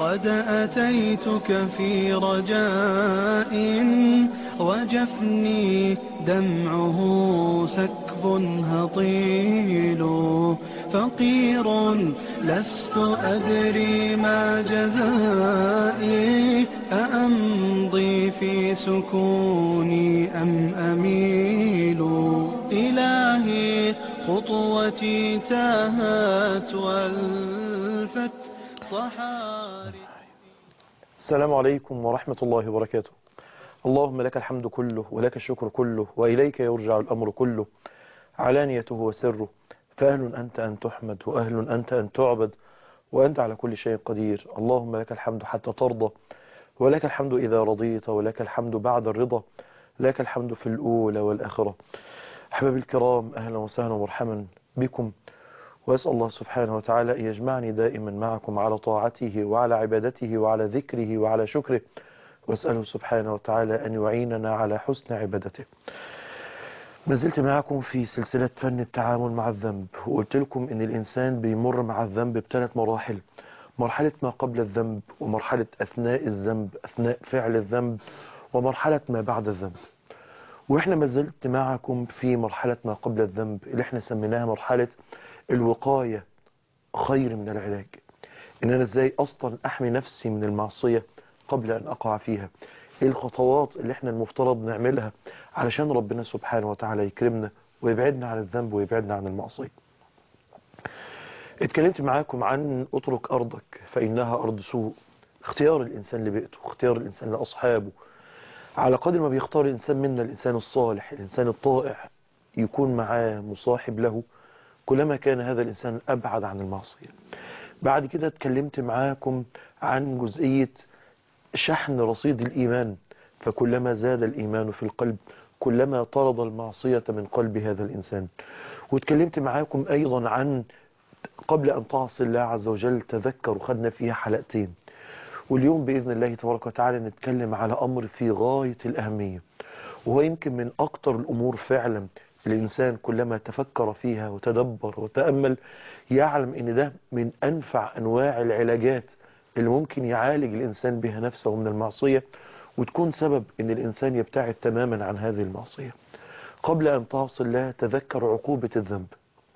قد أتيتك في رجاء وجفني دمعه سكب هطيل فقير لست أدري ما جزائي أأمضي في سكوني أم أميل إلهي خطوتي تاهت والفت صحاري السلام عليكم ورحمة الله وبركاته اللهم لك الحمد كله ولك الشكر كله وإليك يرجع الأمر كله علانيته وسره فأهل أنت أن تحمد وأهل أنت أن تعبد وأنت على كل شيء قدير اللهم لك الحمد حتى ترضى ولك الحمد إذا رضيت ولك الحمد بعد الرضا لك الحمد في الأولى والآخرة أحبابي الكرام أهلا وسهلا ومرحبا بكم وأسأل الله سبحانه وتعالى أن يجمعني دائما معكم على طاعته وعلى عبادته وعلى ذكره وعلى شكره وأسأله سبحانه وتعالى أن يعيننا على حسن عبادته ما زلت معكم في سلسلة فن التعامل مع الذنب وقلت لكم أن الإنسان بيمر مع الذنب بثلاث مراحل مرحلة ما قبل الذنب ومرحلة أثناء الذنب أثناء فعل الذنب ومرحلة ما بعد الذنب وإحنا ما زلت معكم في مرحلة ما قبل الذنب اللي إحنا سميناها مرحلة الوقاية خير من العلاج إن أنا إزاي أصلا أحمي نفسي من المعصية قبل أن أقع فيها إيه الخطوات اللي إحنا المفترض نعملها علشان ربنا سبحانه وتعالى يكرمنا ويبعدنا عن الذنب ويبعدنا عن المعصية اتكلمت معاكم عن اترك أرضك فإنها أرض سوء اختيار الإنسان لبيئته اختيار الإنسان لأصحابه على قدر ما بيختار الإنسان منا الإنسان الصالح الإنسان الطائع يكون معاه مصاحب له كلما كان هذا الإنسان أبعد عن المعصية بعد كده اتكلمت معاكم عن جزئية شحن رصيد الإيمان فكلما زاد الإيمان في القلب كلما طرد المعصية من قلب هذا الإنسان واتكلمت معاكم أيضا عن قبل أن تعصي الله عز وجل تذكر خدنا فيها حلقتين واليوم بإذن الله تبارك وتعالى نتكلم على أمر في غاية الأهمية وهو يمكن من أكتر الأمور فعلا الإنسان كلما تفكر فيها وتدبر وتأمل يعلم أن ده من أنفع أنواع العلاجات اللي ممكن يعالج الإنسان بها نفسه من المعصية وتكون سبب أن الإنسان يبتعد تماما عن هذه المعصية قبل أن تعصي الله تذكر عقوبة الذنب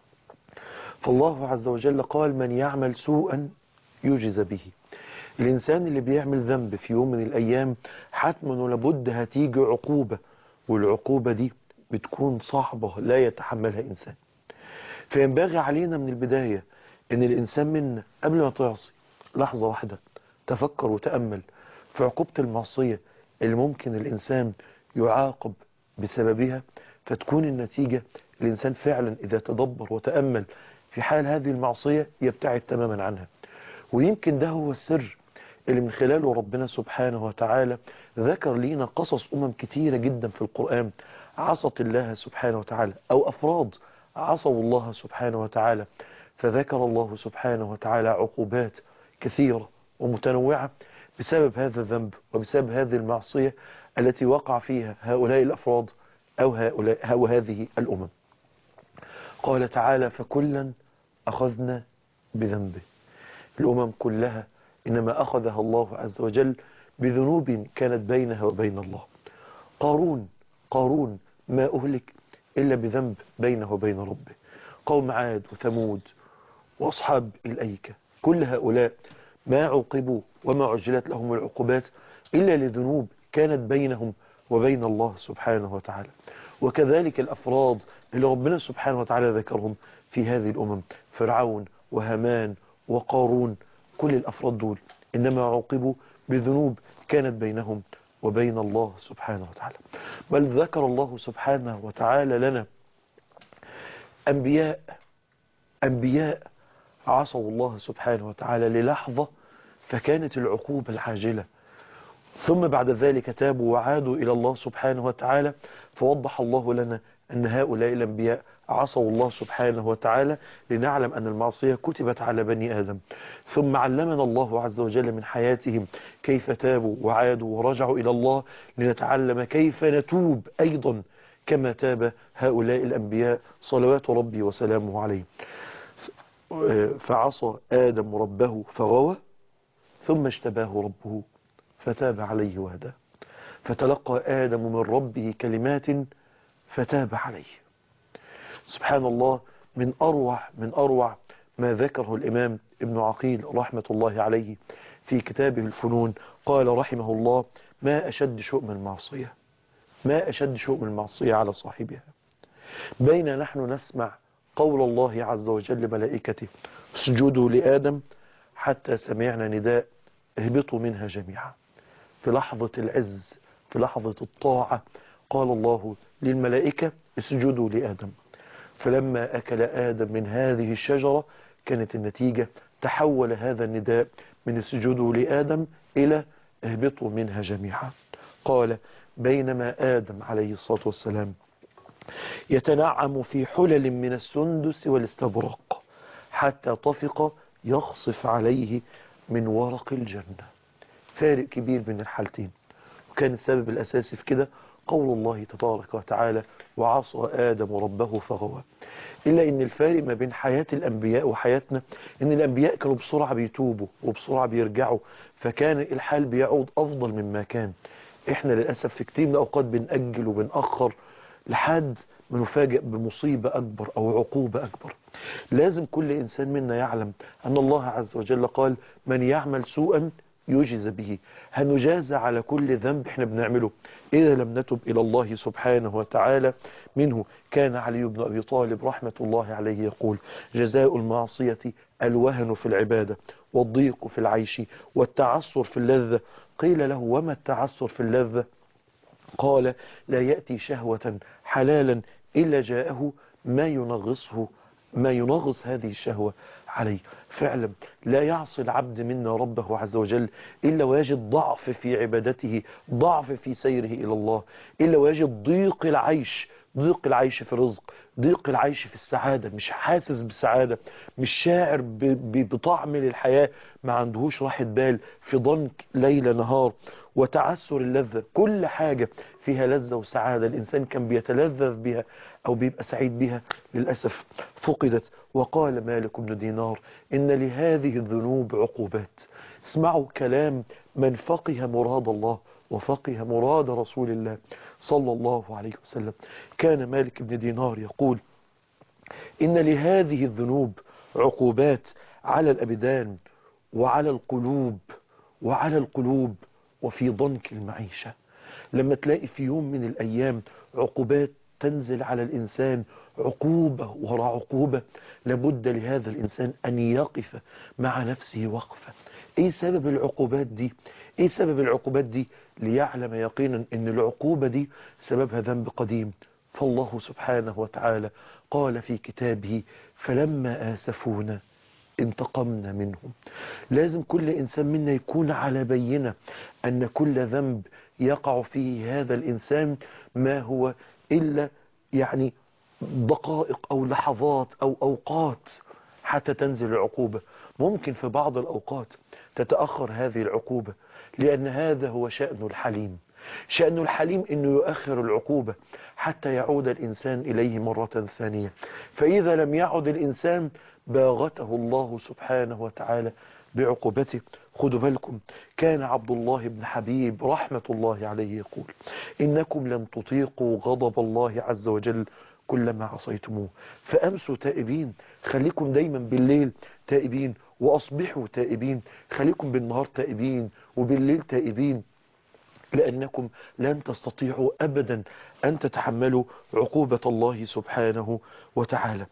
فالله عز وجل قال من يعمل سوءا يجز به الإنسان اللي بيعمل ذنب في يوم من الأيام حتما ولابد هتيجي عقوبة والعقوبة دي بتكون صعبة لا يتحملها إنسان فينبغي علينا من البداية أن الإنسان منا قبل ما تعصي لحظة واحدة تفكر وتأمل في عقوبة المعصية اللي ممكن الإنسان يعاقب بسببها فتكون النتيجة الإنسان فعلا إذا تدبر وتأمل في حال هذه المعصية يبتعد تماما عنها ويمكن ده هو السر اللي من خلاله ربنا سبحانه وتعالى ذكر لينا قصص أمم كتيرة جدا في القرآن عصت الله سبحانه وتعالى أو أفراد عصوا الله سبحانه وتعالى فذكر الله سبحانه وتعالى عقوبات كثيرة ومتنوعة بسبب هذا الذنب وبسبب هذه المعصية التي وقع فيها هؤلاء الأفراد أو, هؤلاء أو هذه الأمم قال تعالى فكلا أخذنا بذنبه الأمم كلها إنما أخذها الله عز وجل بذنوب كانت بينها وبين الله قارون قارون ما أهلك إلا بذنب بينه وبين ربه قوم عاد وثمود وأصحاب الأيكة كل هؤلاء ما عوقبوا وما عجلت لهم العقوبات إلا لذنوب كانت بينهم وبين الله سبحانه وتعالى وكذلك الأفراد اللي ربنا سبحانه وتعالى ذكرهم في هذه الأمم فرعون وهامان وقارون كل الأفراد دول إنما عوقبوا بذنوب كانت بينهم وبين الله سبحانه وتعالى بل ذكر الله سبحانه وتعالى لنا أنبياء أنبياء عصوا الله سبحانه وتعالى للحظة فكانت العقوبة العاجلة ثم بعد ذلك تابوا وعادوا إلى الله سبحانه وتعالى فوضح الله لنا أن هؤلاء الأنبياء عصوا الله سبحانه وتعالى لنعلم أن المعصية كتبت على بني آدم ثم علمنا الله عز وجل من حياتهم كيف تابوا وعادوا ورجعوا إلى الله لنتعلم كيف نتوب أيضا كما تاب هؤلاء الأنبياء صلوات ربي وسلامه عليهم فعصى آدم ربه فغوى ثم اجتباه ربه فتاب عليه وهداه فتلقى آدم من ربه كلمات فتاب عليه سبحان الله من أروع من أروع ما ذكره الإمام ابن عقيل رحمة الله عليه في كتابه الفنون قال رحمه الله ما أشد شؤم المعصية ما أشد شؤم المعصية على صاحبها بين نحن نسمع قول الله عز وجل ملائكته اسجدوا لآدم حتى سمعنا نداء اهبطوا منها جميعا في لحظة العز في لحظة الطاعة قال الله للملائكة اسجدوا لآدم فلما أكل آدم من هذه الشجرة كانت النتيجة تحول هذا النداء من اسجدوا لآدم إلى اهبطوا منها جميعا قال بينما آدم عليه الصلاة والسلام يتنعم في حلل من السندس والاستبرق حتى طفق يخصف عليه من ورق الجنة فارق كبير بين الحالتين وكان السبب الأساسي في كده قول الله تبارك وتعالى وعصى آدم ربه فغوى إلا إن الفارق ما بين حياة الأنبياء وحياتنا إن الأنبياء كانوا بسرعة بيتوبوا وبسرعة بيرجعوا فكان الحال بيعود أفضل مما كان إحنا للأسف في كتير من الأوقات بنأجل وبنأخر لحد ما نفاجئ بمصيبة أكبر أو عقوبة أكبر لازم كل إنسان منا يعلم أن الله عز وجل قال من يعمل سوءا يجز به هنجازى على كل ذنب احنا بنعمله إذا لم نتب إلى الله سبحانه وتعالى منه كان علي بن أبي طالب رحمة الله عليه يقول جزاء المعصية الوهن في العبادة والضيق في العيش والتعسر في اللذة قيل له وما التعسر في اللذة قال لا يأتي شهوة حلالا إلا جاءه ما ينغصه ما ينغص هذه الشهوة عليه فعلا لا يعصي العبد منا ربه عز وجل إلا ويجد ضعف في عبادته ضعف في سيره إلى الله إلا ويجد ضيق العيش ضيق العيش في الرزق ضيق العيش في السعادة مش حاسس بالسعادة مش شاعر بطعم للحياة ما عندهوش راحة بال في ضنك ليل نهار وتعسر اللذة كل حاجة فيها لذة وسعادة الإنسان كان بيتلذذ بها أو بيبقى سعيد بها للأسف فقدت وقال مالك بن دينار إن لهذه الذنوب عقوبات اسمعوا كلام من فقه مراد الله وفقه مراد رسول الله صلى الله عليه وسلم كان مالك بن دينار يقول إن لهذه الذنوب عقوبات على الأبدان وعلى القلوب وعلى القلوب وفي ضنك المعيشة لما تلاقي في يوم من الأيام عقوبات تنزل على الإنسان عقوبة وراء عقوبة لابد لهذا الإنسان أن يقف مع نفسه وقفة إيه سبب العقوبات دي إيه سبب العقوبات دي ليعلم يقينا أن العقوبة دي سببها ذنب قديم فالله سبحانه وتعالى قال في كتابه فلما آسفونا انتقمنا منهم لازم كل إنسان منا يكون على بينة أن كل ذنب يقع فيه هذا الإنسان ما هو إلا يعني دقائق أو لحظات أو أوقات حتى تنزل العقوبة ممكن في بعض الأوقات تتأخر هذه العقوبة لأن هذا هو شأن الحليم شأن الحليم أنه يؤخر العقوبة حتى يعود الإنسان إليه مرة ثانية فإذا لم يعد الإنسان باغته الله سبحانه وتعالى بعقوبته خدوا بالكم كان عبد الله بن حبيب رحمة الله عليه يقول إنكم لن تطيقوا غضب الله عز وجل كلما عصيتموه فأمسوا تائبين خليكم دايما بالليل تائبين وأصبحوا تائبين خليكم بالنهار تائبين وبالليل تائبين لأنكم لن تستطيعوا أبدا أن تتحملوا عقوبة الله سبحانه وتعالى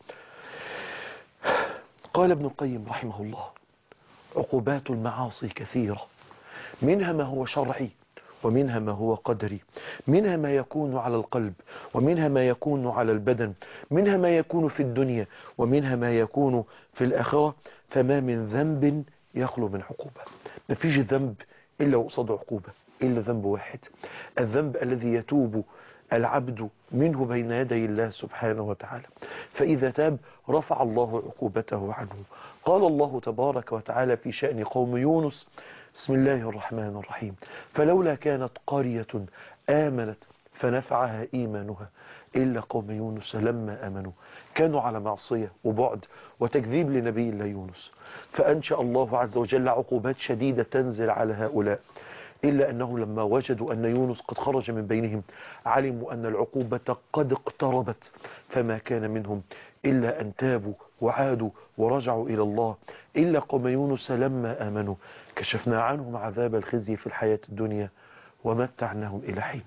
قال ابن القيم رحمه الله عقوبات المعاصي كثيرة منها ما هو شرعي ومنها ما هو قدري منها ما يكون على القلب ومنها ما يكون على البدن منها ما يكون في الدنيا ومنها ما يكون في الآخرة فما من ذنب يخلو من عقوبة ما فيش ذنب إلا وقصد عقوبة إلا ذنب واحد الذنب الذي يتوب العبد منه بين يدي الله سبحانه وتعالى فإذا تاب رفع الله عقوبته عنه قال الله تبارك وتعالى في شأن قوم يونس بسم الله الرحمن الرحيم فلولا كانت قرية آمنت فنفعها إيمانها إلا قوم يونس لما آمنوا كانوا على معصية وبعد وتكذيب لنبي الله يونس فأنشأ الله عز وجل عقوبات شديدة تنزل على هؤلاء إلا أنه لما وجدوا أن يونس قد خرج من بينهم علموا أن العقوبة قد اقتربت فما كان منهم إلا أن تابوا وعادوا ورجعوا إلى الله إلا قوم يونس لما آمنوا كشفنا عنهم عذاب الخزي في الحياة الدنيا ومتعناهم إلى حين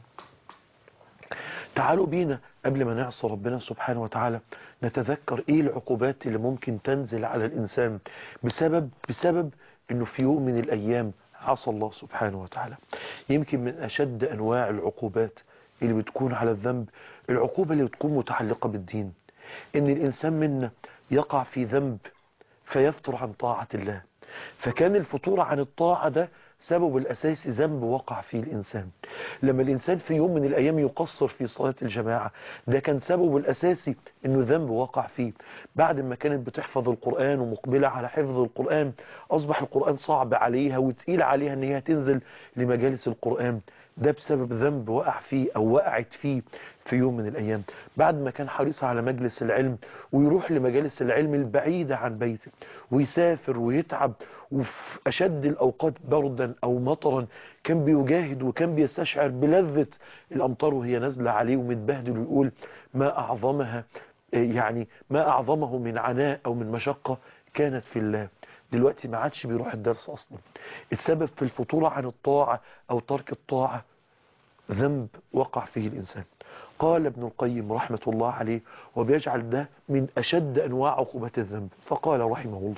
تعالوا بينا قبل ما نعصى ربنا سبحانه وتعالى نتذكر ايه العقوبات اللي ممكن تنزل على الانسان بسبب بسبب انه في يوم من الايام عصى الله سبحانه وتعالى يمكن من اشد انواع العقوبات اللي بتكون على الذنب العقوبة اللي بتكون متعلقة بالدين ان الانسان منا يقع في ذنب فيفتر عن طاعة الله فكان الفطور عن الطاعة ده سبب الأساسي ذنب وقع فيه الإنسان لما الإنسان في يوم من الأيام يقصر في صلاة الجماعة ده كان سبب الأساسي أنه ذنب وقع فيه بعد ما كانت بتحفظ القرآن ومقبلة على حفظ القرآن أصبح القرآن صعب عليها وتقيل عليها أن هي تنزل لمجالس القرآن ده بسبب ذنب وقع فيه أو وقعت فيه في يوم من الأيام بعد ما كان حريص على مجلس العلم ويروح لمجالس العلم البعيدة عن بيته ويسافر ويتعب وفي أشد الأوقات بردا أو مطرا كان بيجاهد وكان بيستشعر بلذة الأمطار وهي نازلة عليه ومتبهدل ويقول ما أعظمها يعني ما أعظمه من عناء أو من مشقة كانت في الله دلوقتي ما عادش بيروح الدرس أصلا السبب في الفطورة عن الطاعة أو ترك الطاعة ذنب وقع فيه الإنسان قال ابن القيم رحمة الله عليه وبيجعل ده من أشد أنواع عقوبة الذنب فقال رحمه الله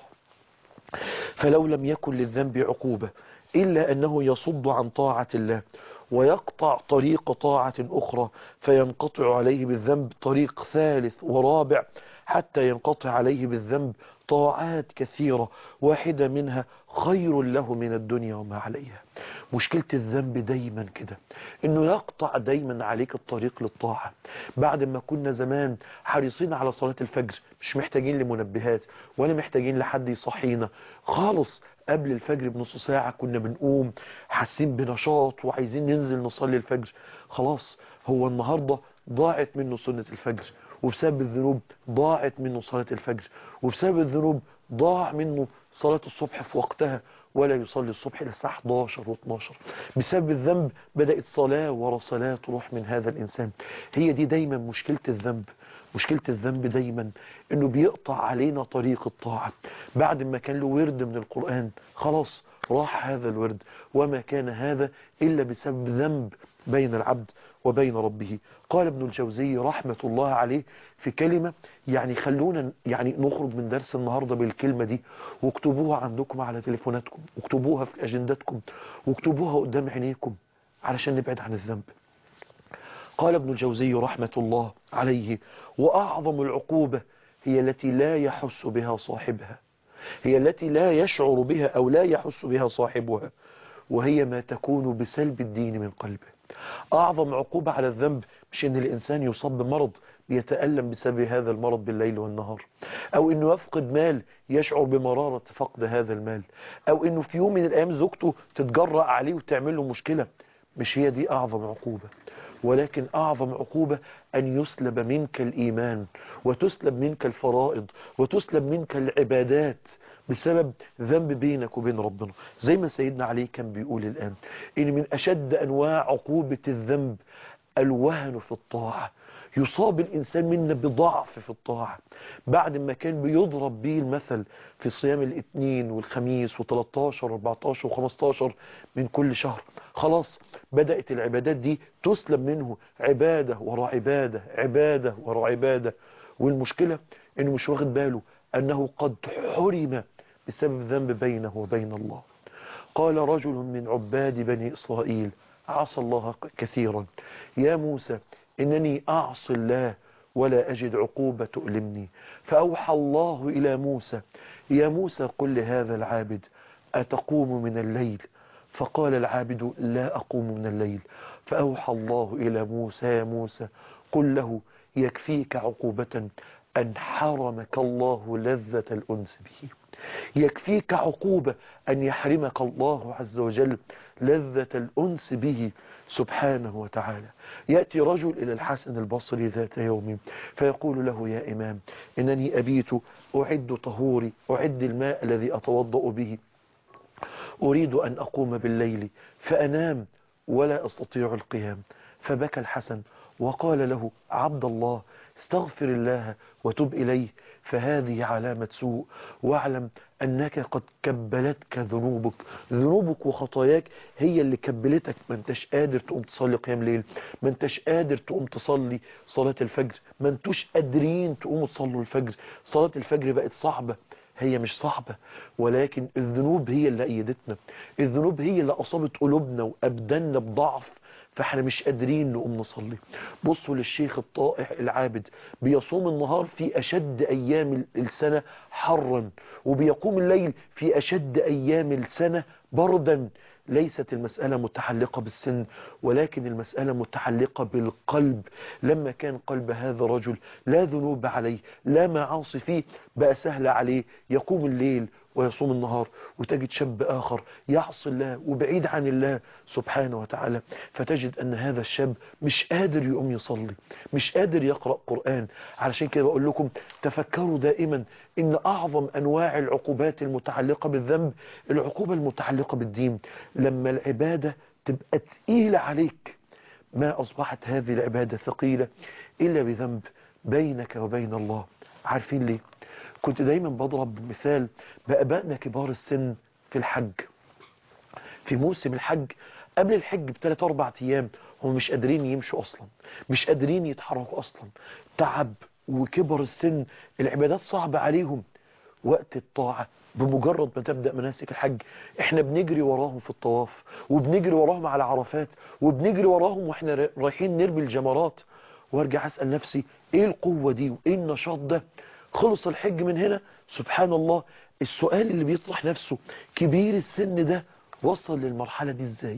فلو لم يكن للذنب عقوبة إلا أنه يصد عن طاعة الله ويقطع طريق طاعة أخرى فينقطع عليه بالذنب طريق ثالث ورابع حتى ينقطع عليه بالذنب طاعات كثيرة واحدة منها خير له من الدنيا وما عليها مشكلة الذنب دايما كده انه يقطع دايما عليك الطريق للطاعة بعد ما كنا زمان حريصين على صلاة الفجر مش محتاجين لمنبهات ولا محتاجين لحد يصحينا خالص قبل الفجر بنص ساعة كنا بنقوم حاسين بنشاط وعايزين ننزل نصلي الفجر خلاص هو النهاردة ضاعت منه سنة الفجر وبسبب الذنوب ضاعت منه صلاة الفجر وبسبب الذنوب ضاع منه صلاة الصبح في وقتها ولا يصلي الصبح إلى الساعة 11 و12 بسبب الذنب بدأت صلاة ورا صلاة تروح من هذا الإنسان هي دي دايما مشكلة الذنب مشكلة الذنب دايما انه بيقطع علينا طريق الطاعة بعد ما كان له ورد من القرآن خلاص راح هذا الورد وما كان هذا إلا بسبب ذنب بين العبد وبين ربه قال ابن الجوزي رحمة الله عليه في كلمة يعني خلونا يعني نخرج من درس النهاردة بالكلمة دي واكتبوها عندكم على تليفوناتكم واكتبوها في أجندتكم واكتبوها قدام عينيكم علشان نبعد عن الذنب قال ابن الجوزي رحمة الله عليه وأعظم العقوبة هي التي لا يحس بها صاحبها هي التي لا يشعر بها أو لا يحس بها صاحبها وهي ما تكون بسلب الدين من قلبه أعظم عقوبة على الذنب مش أن الإنسان يصاب بمرض يتألم بسبب هذا المرض بالليل والنهار أو أنه يفقد مال يشعر بمرارة فقد هذا المال أو أنه في يوم من الأيام زوجته تتجرأ عليه وتعمل له مشكلة مش هي دي أعظم عقوبة ولكن أعظم عقوبة أن يسلب منك الإيمان وتسلب منك الفرائض وتسلب منك العبادات بسبب ذنب بينك وبين ربنا زي ما سيدنا علي كان بيقول الآن إن من أشد أنواع عقوبة الذنب الوهن في الطاعة يصاب الإنسان منا بضعف في الطاعة بعد ما كان بيضرب به المثل في صيام الاثنين والخميس و13 و14 و15 من كل شهر خلاص بدأت العبادات دي تسلب منه عبادة ورا عبادة عبادة ورا عبادة والمشكلة انه مش واخد باله انه قد حرم بسبب ذنب بينه وبين الله قال رجل من عباد بني إسرائيل عصى الله كثيرا يا موسى إنني أعصي الله ولا أجد عقوبة تؤلمني فأوحى الله إلى موسى يا موسى قل لهذا العابد أتقوم من الليل فقال العابد لا أقوم من الليل فأوحى الله إلى موسى يا موسى قل له يكفيك عقوبة أن حرمك الله لذة الأنس به يكفيك عقوبة أن يحرمك الله عز وجل لذة الأنس به سبحانه وتعالى يأتي رجل إلى الحسن البصري ذات يوم فيقول له يا إمام إنني أبيت أعد طهوري أعد الماء الذي أتوضأ به أريد أن أقوم بالليل فأنام ولا أستطيع القيام فبكى الحسن وقال له عبد الله استغفر الله وتب إليه فهذه علامة سوء واعلم أنك قد كبلتك ذنوبك ذنوبك وخطاياك هي اللي كبلتك ما انتش قادر تقوم تصلي قيام ليل ما انتش قادر تقوم تصلي صلاة الفجر ما انتوش قادرين تقوموا تصلوا الفجر صلاة الفجر بقت صعبة هي مش صعبة ولكن الذنوب هي اللي أيدتنا الذنوب هي اللي أصابت قلوبنا وأبدلنا بضعف فاحنا مش قادرين نقوم نصلي بصوا للشيخ الطائع العابد بيصوم النهار في أشد أيام السنة حرا وبيقوم الليل في أشد أيام السنة بردا ليست المسألة متعلقة بالسن ولكن المسألة متعلقة بالقلب لما كان قلب هذا الرجل لا ذنوب عليه لا معاصي فيه بقى سهل عليه يقوم الليل ويصوم النهار وتجد شاب آخر يعصي الله وبعيد عن الله سبحانه وتعالى فتجد أن هذا الشاب مش قادر يقوم يصلي مش قادر يقرأ قرآن علشان كده بقول لكم تفكروا دائما إن أعظم أنواع العقوبات المتعلقة بالذنب العقوبة المتعلقة بالدين لما العبادة تبقى تقيلة عليك ما أصبحت هذه العبادة ثقيلة إلا بذنب بينك وبين الله عارفين ليه كنت دايما بضرب مثال بأبائنا كبار السن في الحج في موسم الحج قبل الحج بثلاث أربع أيام هم مش قادرين يمشوا أصلا مش قادرين يتحركوا أصلا تعب وكبر السن العبادات صعبة عليهم وقت الطاعة بمجرد ما تبدأ مناسك الحج احنا بنجري وراهم في الطواف وبنجري وراهم على عرفات وبنجري وراهم واحنا رايحين نرمي الجمرات وارجع اسأل نفسي ايه القوة دي وايه النشاط ده خلص الحج من هنا سبحان الله السؤال اللي بيطرح نفسه كبير السن ده وصل للمرحلة دي ازاي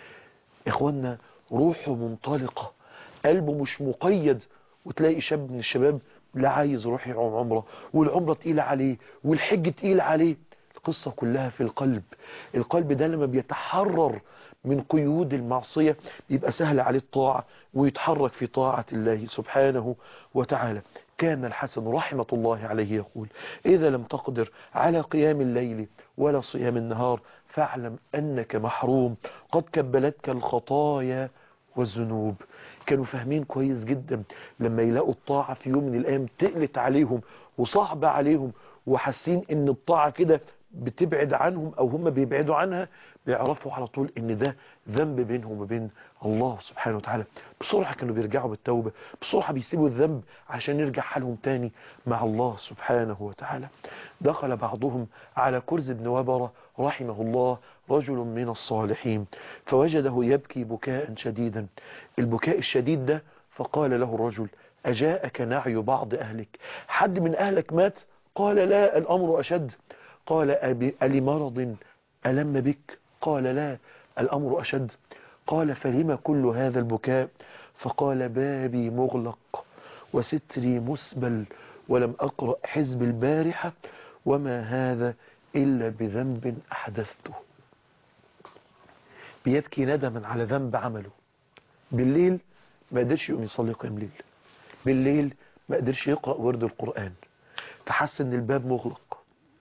اخوانا روحه منطلقة قلبه مش مقيد وتلاقي شاب من الشباب لا عايز يروح يعوم عمره والعمرة تقيلة عليه والحج تقيل عليه القصة كلها في القلب القلب ده لما بيتحرر من قيود المعصية بيبقى سهل عليه الطاعة ويتحرك في طاعة الله سبحانه وتعالى كان الحسن رحمة الله عليه يقول إذا لم تقدر على قيام الليل ولا صيام النهار فاعلم أنك محروم قد كبلتك الخطايا والذنوب كانوا فاهمين كويس جدا لما يلاقوا الطاعة في يوم من الأيام تقلت عليهم وصعبة عليهم وحاسين ان الطاعة كده بتبعد عنهم او هم بيبعدوا عنها بيعرفوا على طول ان ده ذنب بينهم وبين الله سبحانه وتعالى بسرعة كانوا بيرجعوا بالتوبة بسرعة بيسيبوا الذنب عشان يرجع حالهم تاني مع الله سبحانه وتعالى دخل بعضهم على كرز بن وبرة رحمه الله رجل من الصالحين فوجده يبكي بكاء شديدا البكاء الشديد ده فقال له الرجل أجاءك نعي بعض أهلك حد من أهلك مات قال لا الأمر أشد قال ألي مرض ألم بك قال لا الأمر أشد قال فلم كل هذا البكاء فقال بابي مغلق وستري مسبل ولم أقرأ حزب البارحة وما هذا إلا بذنب أحدثته بيبكي ندما على ذنب عمله بالليل ما قدرش يقوم يصلي قيام ليل بالليل ما قدرش يقرأ ورد القرآن فحس ان الباب مغلق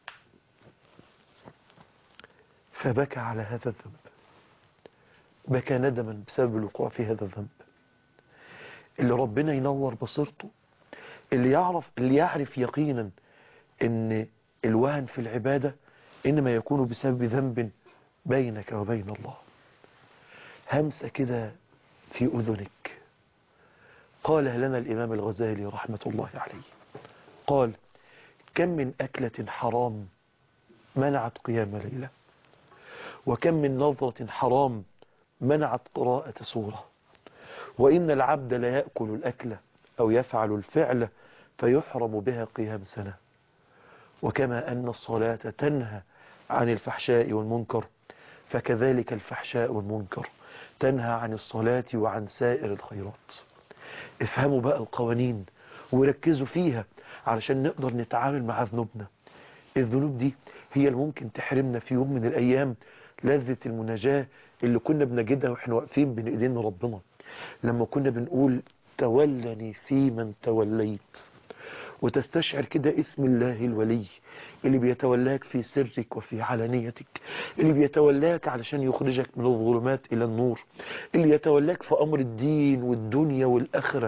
فبكى على هذا الذنب بكى ندما بسبب الوقوع في هذا الذنب اللي ربنا ينور بصيرته اللي يعرف اللي يعرف يقينا ان الوهن في العبادة انما يكون بسبب ذنب بينك وبين الله همسة كده في أذنك قال لنا الإمام الغزالي رحمة الله عليه قال كم من أكلة حرام منعت قيام ليلة وكم من نظرة حرام منعت قراءة سورة وإن العبد لا يأكل الأكلة أو يفعل الفعل فيحرم بها قيام سنة وكما أن الصلاة تنهى عن الفحشاء والمنكر فكذلك الفحشاء والمنكر تنهى عن الصلاة وعن سائر الخيرات افهموا بقى القوانين وركزوا فيها علشان نقدر نتعامل مع ذنوبنا الذنوب دي هي اللي ممكن تحرمنا في يوم من الأيام لذة المناجاة اللي كنا بنجدها واحنا واقفين بين ايدين ربنا لما كنا بنقول تولني في من توليت وتستشعر كده اسم الله الولي اللي بيتولاك في سرك وفي علانيتك اللي بيتولاك علشان يخرجك من الظلمات إلى النور اللي يتولاك في أمر الدين والدنيا والآخرة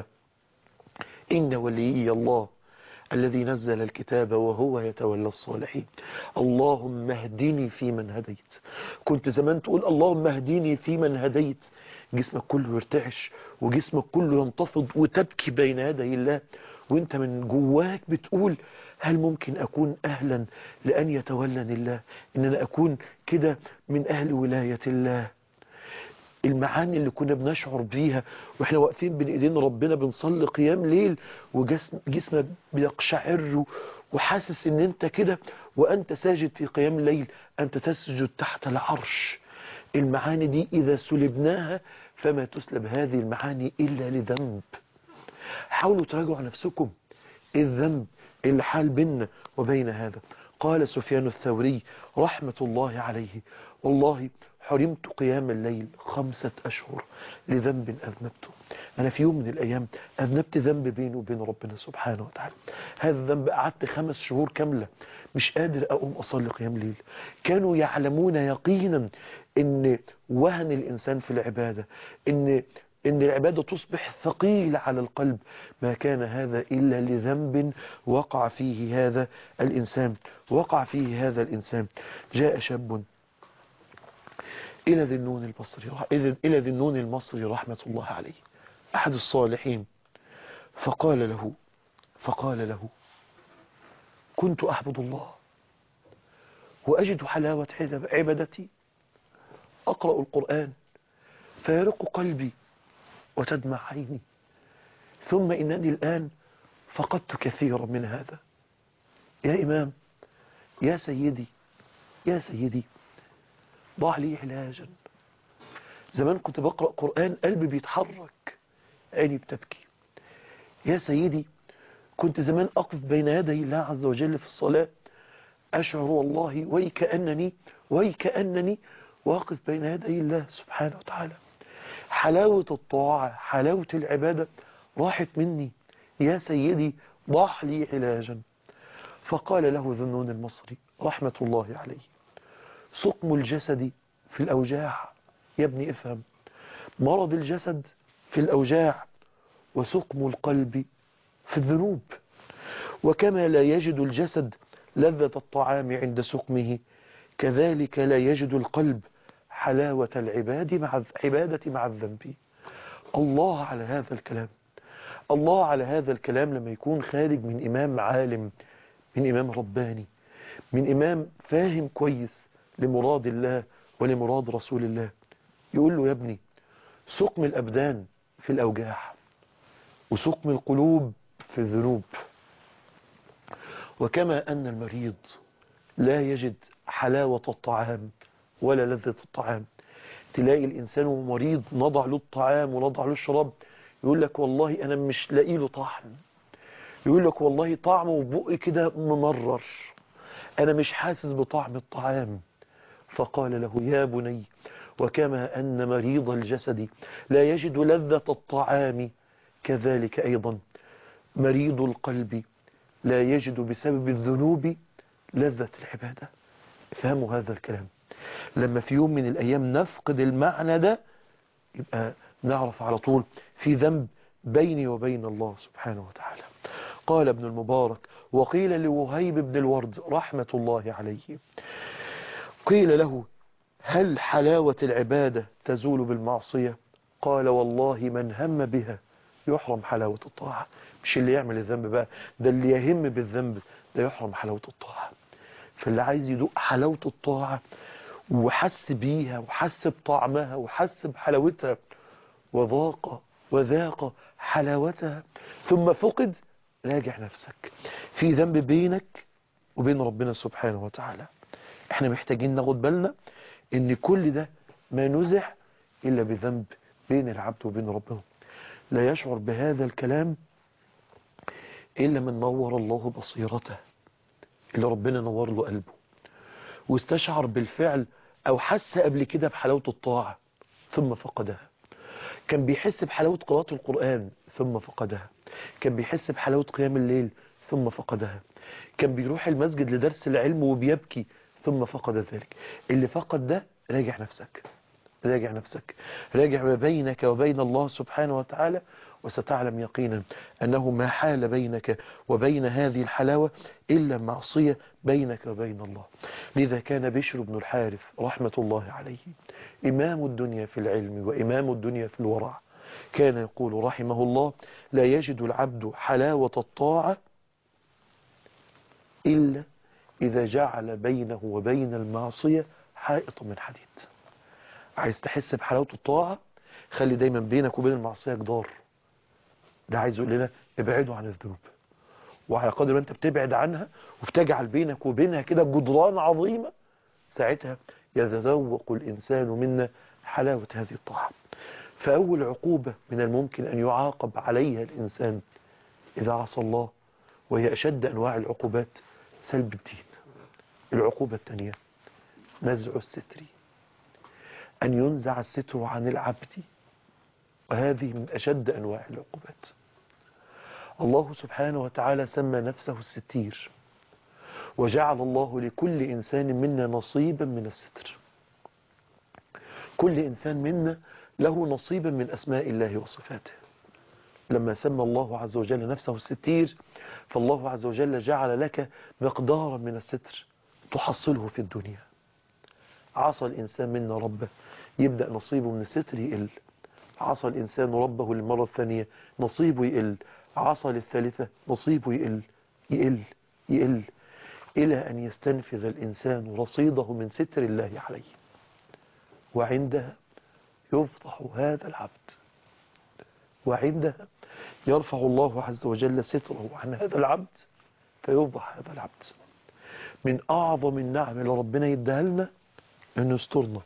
إن وليي الله الذي نزل الكتاب وهو يتولى الصالحين اللهم اهدني في من هديت كنت زمان تقول اللهم اهدني في من هديت جسمك كله يرتعش وجسمك كله ينتفض وتبكي بين يدي الله وانت من جواك بتقول هل ممكن أكون أهلا لأن يتولني الله إن أنا أكون كده من أهل ولاية الله المعاني اللي كنا بنشعر بيها واحنا واقفين بين ايدين ربنا بنصلي قيام ليل وجسمك بيقشعر وحاسس ان انت كده وانت ساجد في قيام الليل انت تسجد تحت العرش المعاني دي اذا سلبناها فما تسلب هذه المعاني الا لذنب حاولوا تراجعوا نفسكم الذنب اللي حال بيننا وبين هذا قال سفيان الثوري رحمة الله عليه والله حرمت قيام الليل خمسة أشهر لذنب أذنبته أنا في يوم من الأيام أذنبت ذنب بيني وبين ربنا سبحانه وتعالى هذا الذنب قعدت خمس شهور كاملة مش قادر أقوم أصلي قيام ليل كانوا يعلمون يقينا أن وهن الإنسان في العبادة أن إن العبادة تصبح ثقيلة على القلب ما كان هذا إلا لذنب وقع فيه هذا الإنسان وقع فيه هذا الإنسان جاء شاب إلى ذي النون البصري إلى ذي النون المصري رحمة الله عليه أحد الصالحين فقال له فقال له كنت أعبد الله وأجد حلاوة عبادتي أقرأ القرآن فيرق قلبي وتدمع عيني ثم إنني الآن فقدت كثيرا من هذا يا إمام يا سيدي يا سيدي ضع لي علاجا زمان كنت بقرأ قرآن قلبي بيتحرك عيني بتبكي يا سيدي كنت زمان أقف بين يدي الله عز وجل في الصلاة أشعر والله ويكأنني ويكأنني واقف بين يدي الله سبحانه وتعالى حلاوة الطاعة حلاوة العبادة راحت مني يا سيدي ضع لي علاجا فقال له ذنون المصري رحمة الله عليه سقم الجسد في الأوجاع يا ابني افهم مرض الجسد في الأوجاع وسقم القلب في الذنوب وكما لا يجد الجسد لذة الطعام عند سقمه كذلك لا يجد القلب حلاوة العباد مع عبادة مع الذنب الله على هذا الكلام الله على هذا الكلام لما يكون خارج من إمام عالم من إمام رباني من إمام فاهم كويس لمراد الله ولمراد رسول الله يقول له يا ابني سقم الأبدان في الأوجاع وسقم القلوب في الذنوب وكما أن المريض لا يجد حلاوة الطعام ولا لذة الطعام تلاقي الإنسان وهو مريض نضع له الطعام ونضع له الشراب يقول لك والله أنا مش لاقي له طعم يقول لك والله طعمه في بقي كده ممرر أنا مش حاسس بطعم الطعام فقال له يا بني وكما أن مريض الجسد لا يجد لذة الطعام كذلك أيضا مريض القلب لا يجد بسبب الذنوب لذة العبادة فهموا هذا الكلام لما في يوم من الأيام نفقد المعنى ده يبقى نعرف على طول في ذنب بيني وبين الله سبحانه وتعالى قال ابن المبارك وقيل لوهيب بن الورد رحمة الله عليه قيل له هل حلاوة العبادة تزول بالمعصية قال والله من هم بها يحرم حلاوة الطاعة مش اللي يعمل الذنب بقى ده اللي يهم بالذنب ده يحرم حلاوة الطاعة فاللي عايز يدوق حلاوة الطاعة وحس بيها وحس بطعمها وحس بحلاوتها وذاق وذاق حلاوتها ثم فقد راجع نفسك في ذنب بينك وبين ربنا سبحانه وتعالى احنا محتاجين ناخد بالنا ان كل ده ما نزح الا بذنب بين العبد وبين ربنا لا يشعر بهذا الكلام الا من نور الله بصيرته اللي ربنا نور له قلبه واستشعر بالفعل او حس قبل كده بحلاوة الطاعة ثم فقدها كان بيحس بحلاوة قراءة القرآن ثم فقدها كان بيحس بحلاوة قيام الليل ثم فقدها كان بيروح المسجد لدرس العلم وبيبكي ثم فقد ذلك اللي فقد ده راجع نفسك راجع نفسك راجع ما بينك وبين الله سبحانه وتعالى وستعلم يقينا أنه ما حال بينك وبين هذه الحلاوة إلا معصية بينك وبين الله لذا كان بشر بن الحارث رحمة الله عليه إمام الدنيا في العلم وإمام الدنيا في الورع كان يقول رحمه الله لا يجد العبد حلاوة الطاعة إلا إذا جعل بينه وبين المعصية حائط من حديد عايز تحس بحلاوة الطاعة خلي دايما بينك وبين المعصية جدار ده عايز يقول لنا ابعدوا عن الذنوب وعلى قدر ما انت بتبعد عنها وبتجعل بينك وبينها كده جدران عظيمة ساعتها يتذوق الإنسان منا حلاوة هذه الطاعة فأول عقوبة من الممكن أن يعاقب عليها الإنسان إذا عصى الله وهي أشد أنواع العقوبات سلب الدين العقوبة الثانية نزع الستر أن ينزع الستر عن العبد وهذه من أشد أنواع العقوبات الله سبحانه وتعالى سمى نفسه الستير وجعل الله لكل إنسان منا نصيبا من الستر كل إنسان منا له نصيبا من أسماء الله وصفاته لما سمى الله عز وجل نفسه الستير فالله عز وجل جعل لك مقدارا من الستر تحصله في الدنيا عصى الإنسان منا ربه يبدأ نصيبه من الستر يقل عصى الإنسان ربه للمرة الثانية نصيبه يقل عصى للثالثة نصيبه يقل يقل يقل إلى أن يستنفذ الإنسان رصيده من ستر الله عليه وعندها يفضح هذا العبد وعندها يرفع الله عز وجل ستره عن هذا العبد فيفضح هذا العبد من أعظم النعم اللي ربنا يديها لنا أن يسترنا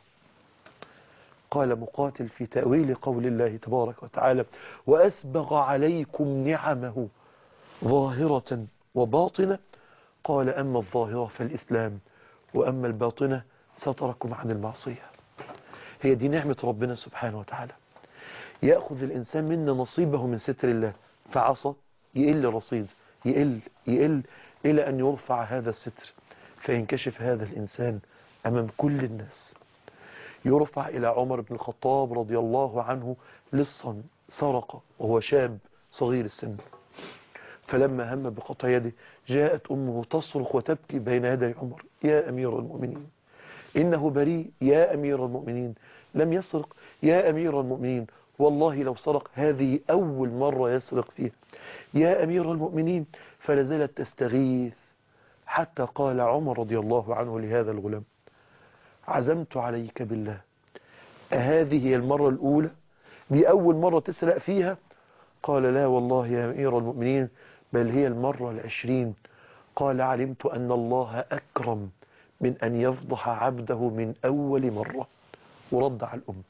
قال مقاتل في تأويل قول الله تبارك وتعالى وأسبغ عليكم نعمه ظاهرة وباطنة قال أما الظاهرة فالإسلام وأما الباطنة ستركم عن المعصية هي دي نعمة ربنا سبحانه وتعالى يأخذ الإنسان منا نصيبه من ستر الله فعصى يقل رصيد يقل يقل إلى أن يرفع هذا الستر فينكشف هذا الإنسان أمام كل الناس يرفع إلى عمر بن الخطاب رضي الله عنه لصا سرق وهو شاب صغير السن فلما هم بقطع يده جاءت أمه تصرخ وتبكي بين يدي عمر يا أمير المؤمنين إنه بريء يا أمير المؤمنين لم يسرق يا أمير المؤمنين والله لو سرق هذه أول مرة يسرق فيها يا أمير المؤمنين فلازلت تستغيث حتى قال عمر رضي الله عنه لهذا الغلام عزمت عليك بالله أهذه هي المرة الأولى دي أول مرة تسرق فيها قال لا والله يا أمير المؤمنين بل هي المرة العشرين قال علمت أن الله أكرم من أن يفضح عبده من أول مرة ورد على الأم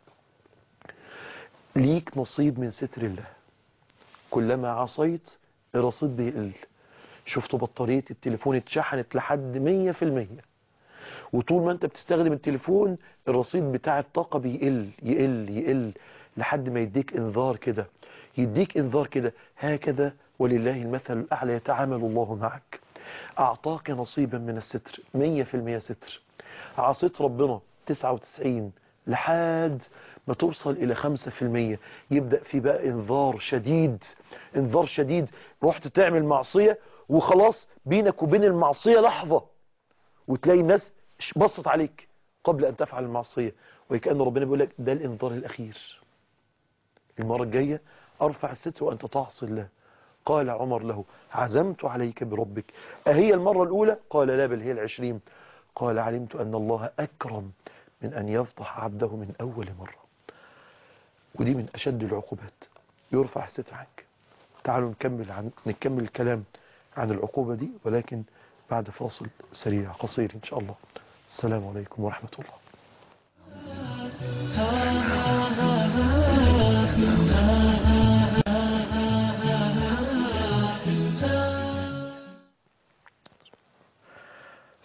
ليك نصيب من ستر الله كلما عصيت الرصيد بيقل شفتوا بطارية التليفون اتشحنت لحد مية في المية وطول ما انت بتستخدم التليفون الرصيد بتاع الطاقة بيقل يقل يقل لحد ما يديك انذار كده يديك انذار كده هكذا ولله المثل الأعلى يتعامل الله معك أعطاك نصيبا من الستر مية في المية ستر عصيت ربنا تسعة وتسعين لحد ما توصل إلى خمسة في المية يبدأ في بقى انذار شديد انذار شديد رحت تعمل معصية وخلاص بينك وبين المعصية لحظة وتلاقي الناس بصت عليك قبل أن تفعل المعصية وكأن ربنا بيقول لك ده الانذار الأخير المرة الجاية أرفع الستر وأنت تعصي الله قال عمر له عزمت عليك بربك أهي المرة الأولى قال لا بل هي العشرين قال علمت أن الله أكرم من أن يفضح عبده من أول مرة ودي من أشد العقوبات يرفع الستر عنك تعالوا نكمل عن نكمل الكلام عن العقوبة دي ولكن بعد فاصل سريع قصير إن شاء الله السلام عليكم ورحمة الله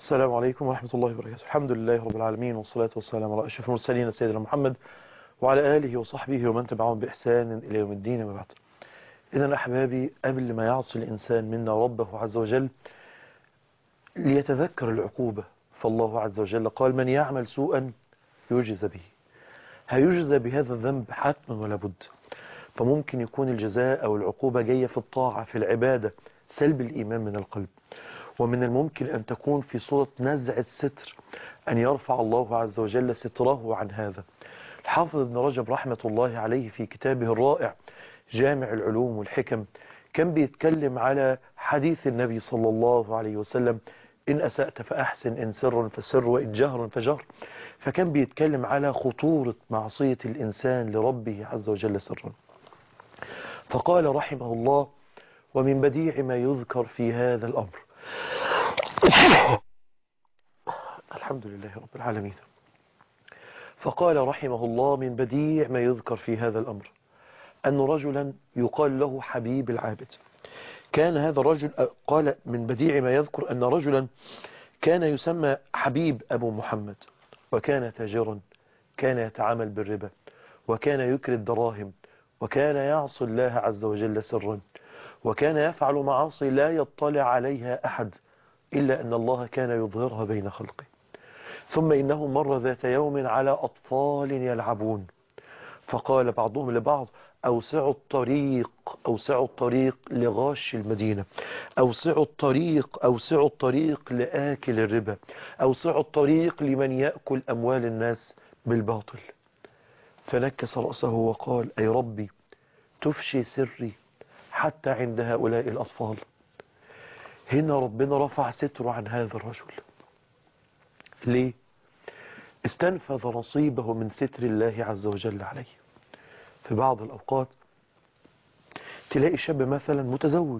السلام عليكم ورحمة الله وبركاته الحمد لله رب العالمين والصلاة والسلام على أشرف المرسلين سيدنا محمد وعلى آله وصحبه ومن تبعهم بإحسان إلى يوم الدين وبعد إذن أحبابي قبل ما يعصي الإنسان منا ربه عز وجل ليتذكر العقوبة فالله عز وجل قال من يعمل سوءا يجزى به هيجزى بهذا الذنب حتما ولا بد فممكن يكون الجزاء أو العقوبة جاية في الطاعة في العبادة سلب الإيمان من القلب ومن الممكن أن تكون في صورة نزع الستر أن يرفع الله عز وجل ستره عن هذا الحافظ ابن رجب رحمة الله عليه في كتابه الرائع جامع العلوم والحكم كان بيتكلم على حديث النبي صلى الله عليه وسلم إن أسأت فأحسن إن سر فسر وإن جهر فجهر فكان بيتكلم على خطورة معصية الإنسان لربه عز وجل سرا فقال رحمه الله ومن بديع ما يذكر في هذا الأمر الحمد لله رب العالمين فقال رحمه الله من بديع ما يذكر في هذا الأمر أن رجلا يقال له حبيب العابد كان هذا الرجل قال من بديع ما يذكر أن رجلا كان يسمى حبيب أبو محمد وكان تاجرا كان يتعامل بالربا وكان يكري الدراهم وكان يعصي الله عز وجل سرا وكان يفعل معاصي لا يطلع عليها أحد إلا أن الله كان يظهرها بين خلقه ثم إنه مر ذات يوم على أطفال يلعبون فقال بعضهم لبعض أوسعوا الطريق أوسعوا الطريق لغاش المدينة أوسعوا الطريق أوسعوا الطريق لآكل الربا أوسعوا الطريق لمن يأكل أموال الناس بالباطل فنكس رأسه وقال أي ربي تفشي سري حتى عند هؤلاء الأطفال هنا ربنا رفع ستره عن هذا الرجل ليه استنفذ نصيبه من ستر الله عز وجل عليه في بعض الأوقات تلاقي شاب مثلا متزوج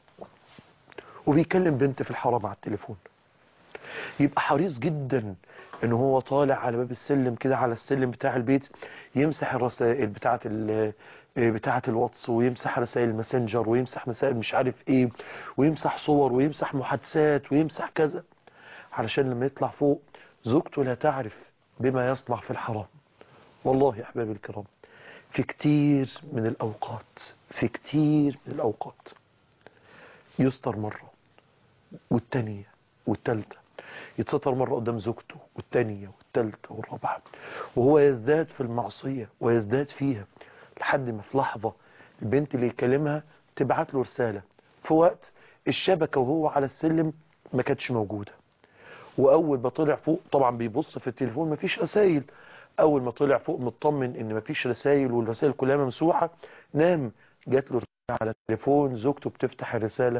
وبيكلم بنت في الحرام على التليفون يبقى حريص جدا ان هو طالع على باب السلم كده على السلم بتاع البيت يمسح الرسائل بتاعه بتاعه الواتس ويمسح رسائل الماسنجر ويمسح مسائل مش عارف ايه ويمسح صور ويمسح محادثات ويمسح كذا علشان لما يطلع فوق زوجته لا تعرف بما يصنع في الحرام والله يا احبابي الكرام في كتير من الأوقات في كتير من الأوقات يستر مرة والتانية والتالتة يتستر مرة قدام زوجته والتانية والتالتة والرابعة وهو يزداد في المعصية ويزداد فيها لحد ما في لحظة البنت اللي يكلمها تبعت له رسالة في وقت الشبكة وهو على السلم ما كانتش موجودة وأول ما طلع فوق طبعا بيبص في التليفون مفيش رسائل اول ما طلع فوق مطمن ان مفيش رسائل والرسائل كلها ممسوحه نام جات له رساله على التليفون زوجته بتفتح الرساله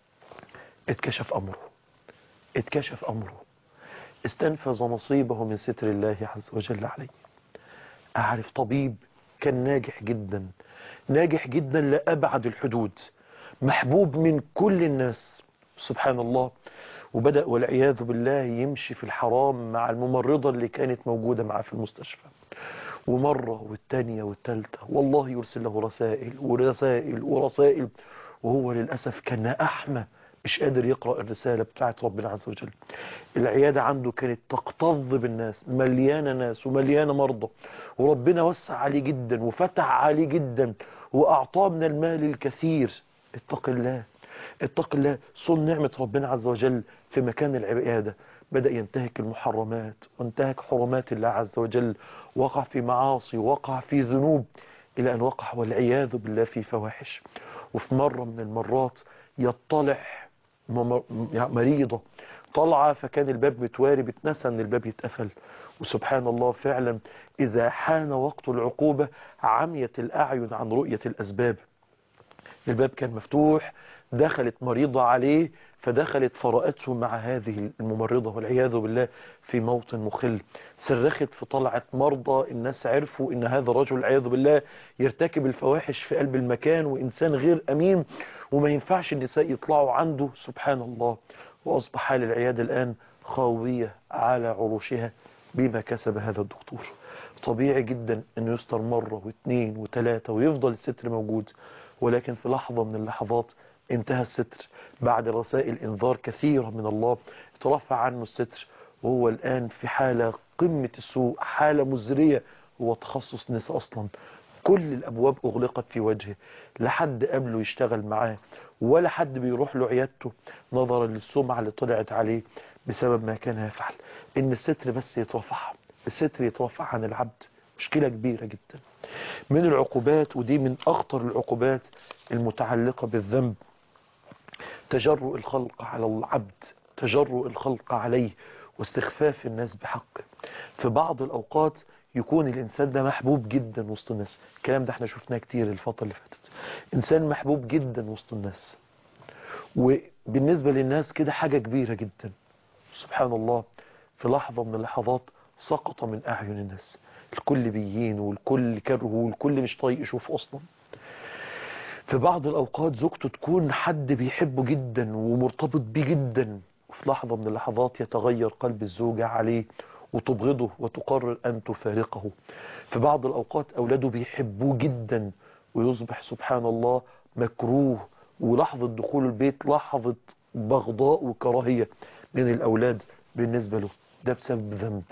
اتكشف امره اتكشف امره استنفذ نصيبه من ستر الله عز وجل عليه اعرف طبيب كان ناجح جدا ناجح جدا لابعد الحدود محبوب من كل الناس سبحان الله وبدأ والعياذ بالله يمشي في الحرام مع الممرضة اللي كانت موجودة معاه في المستشفى ومرة والتانية والتالتة والله يرسل له رسائل ورسائل ورسائل وهو للأسف كان أحمى مش قادر يقرأ الرسالة بتاعت ربنا عز وجل العيادة عنده كانت تقتض بالناس مليانة ناس ومليانة مرضى وربنا وسع عليه جدا وفتح عليه جدا وأعطاه من المال الكثير اتق الله اتق الله صل نعمة ربنا عز وجل في مكان العبادة بدأ ينتهك المحرمات وانتهك حرمات الله عز وجل وقع في معاصي وقع في ذنوب إلى أن وقع والعياذ بالله في فواحش وفي مرة من المرات يطلع مريضة طلعة فكان الباب متواري بتنسى أن الباب يتقفل وسبحان الله فعلا إذا حان وقت العقوبة عميت الأعين عن رؤية الأسباب الباب كان مفتوح دخلت مريضة عليه فدخلت فرأته مع هذه الممرضة والعياذ بالله في موطن مخل صرخت في طلعة مرضى الناس عرفوا ان هذا الرجل العياذ بالله يرتكب الفواحش في قلب المكان وإنسان غير أمين وما ينفعش النساء يطلعوا عنده سبحان الله وأصبح حال العيادة الآن خاوية على عروشها بما كسب هذا الدكتور طبيعي جدا انه يستر مرة واثنين وثلاثة ويفضل الستر موجود ولكن في لحظة من اللحظات انتهى الستر بعد رسائل انذار كثيرة من الله اترفع عنه الستر وهو الآن في حالة قمة السوء حالة مزرية هو تخصص نساء أصلا كل الأبواب أغلقت في وجهه لا حد قبله يشتغل معاه ولا حد بيروح له عيادته نظرا للسمعة اللي طلعت عليه بسبب ما كان يفعل إن الستر بس يترفع الستر يترفع عن العبد مشكلة كبيرة جدا من العقوبات ودي من أخطر العقوبات المتعلقة بالذنب تجرؤ الخلق على العبد تجرؤ الخلق عليه واستخفاف الناس بحقه في بعض الأوقات يكون الإنسان ده محبوب جدا وسط الناس الكلام ده احنا شفناه كتير الفترة اللي فاتت إنسان محبوب جدا وسط الناس وبالنسبة للناس كده حاجة كبيرة جدا سبحان الله في لحظة من اللحظات سقط من أعين الناس الكل بيهين والكل كرهه والكل مش طايق يشوفه أصلا في بعض الأوقات زوجته تكون حد بيحبه جدا ومرتبط بيه جدا وفي لحظة من اللحظات يتغير قلب الزوجة عليه وتبغضه وتقرر أن تفارقه في بعض الأوقات أولاده بيحبوه جدا ويصبح سبحان الله مكروه ولحظة دخول البيت لحظة بغضاء وكراهية من الأولاد بالنسبة له ده بسبب ذنب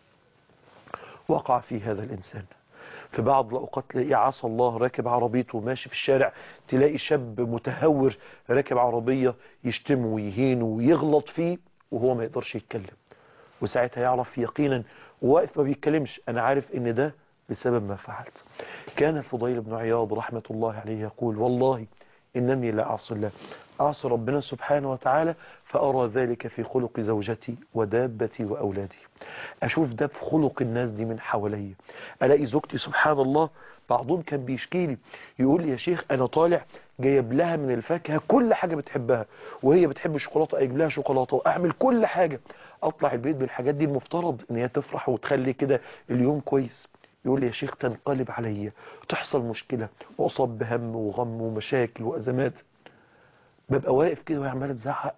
وقع فيه هذا الإنسان في بعض الأوقات تلاقي عصى الله راكب عربيته ماشي في الشارع تلاقي شاب متهور راكب عربية يشتمه ويهينه ويغلط فيه وهو ما يقدرش يتكلم وساعتها يعرف يقينا واقف ما بيتكلمش أنا عارف إن ده بسبب ما فعلت كان الفضيل بن عياض رحمة الله عليه يقول والله إنني لا أعصي الله أعصي ربنا سبحانه وتعالى فأرى ذلك في خلق زوجتي ودابتي وأولادي أشوف ده في خلق الناس دي من حواليا ألاقي زوجتي سبحان الله بعضهم كان بيشكي لي يقول لي يا شيخ أنا طالع جايب لها من الفاكهة كل حاجة بتحبها وهي بتحب الشوكولاتة أجيب لها شوكولاتة وأعمل كل حاجة أطلع البيت بالحاجات دي المفترض إن هي تفرح وتخلي كده اليوم كويس يقول لي يا شيخ تنقلب عليا تحصل مشكلة وأصاب بهم وغم ومشاكل وأزمات ببقى واقف كده وهي عماله تزعق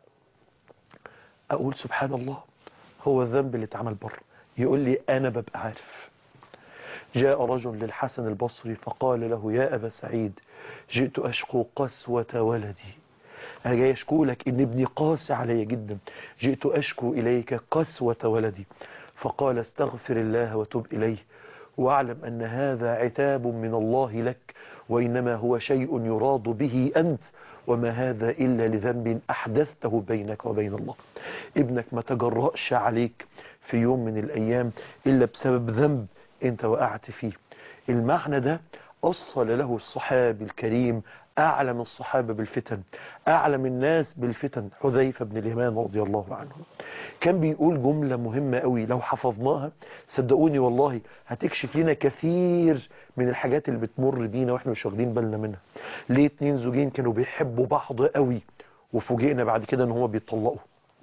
أقول سبحان الله هو الذنب اللي اتعمل بره يقول لي أنا ببقى عارف جاء رجل للحسن البصري فقال له يا أبا سعيد جئت أشكو قسوة ولدي أنا جاي أشكو لك إن ابني قاسي علي جدا جئت أشكو إليك قسوة ولدي فقال استغفر الله وتب إليه واعلم أن هذا عتاب من الله لك وإنما هو شيء يراد به أنت وما هذا إلا لذنب أحدثته بينك وبين الله ابنك ما تجرأش عليك في يوم من الأيام إلا بسبب ذنب أنت وقعت فيه المعنى ده أصل له الصحابي الكريم أعلم الصحابة بالفتن أعلم الناس بالفتن حذيفة بن اليمان رضي الله عنه كان بيقول جملة مهمة قوي لو حفظناها صدقوني والله هتكشف لنا كثير من الحاجات اللي بتمر بينا واحنا مش واخدين بالنا منها ليه اتنين زوجين كانوا بيحبوا بعض قوي وفوجئنا بعد كده ان هما بيتطلقوا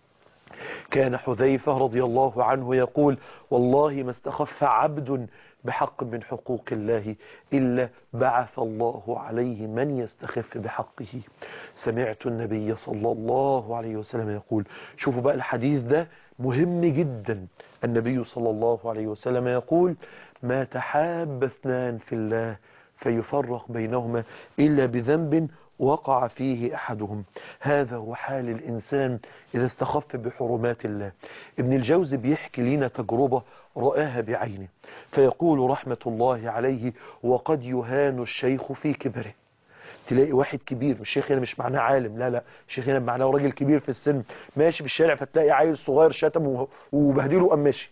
كان حذيفة رضي الله عنه يقول والله ما استخف عبد بحق من حقوق الله إلا بعث الله عليه من يستخف بحقه سمعت النبي صلى الله عليه وسلم يقول شوفوا بقى الحديث ده مهم جدا النبي صلى الله عليه وسلم يقول ما تحاب اثنان في الله فيفرق بينهما إلا بذنب وقع فيه أحدهم هذا هو حال الإنسان إذا استخف بحرمات الله ابن الجوز بيحكي لنا تجربة رآها بعينه فيقول رحمة الله عليه وقد يهان الشيخ في كبره تلاقي واحد كبير الشيخ هنا مش معناه عالم لا لا الشيخ هنا معناه راجل كبير في السن ماشي في الشارع فتلاقي عيل صغير شتم وبهدله قام ماشي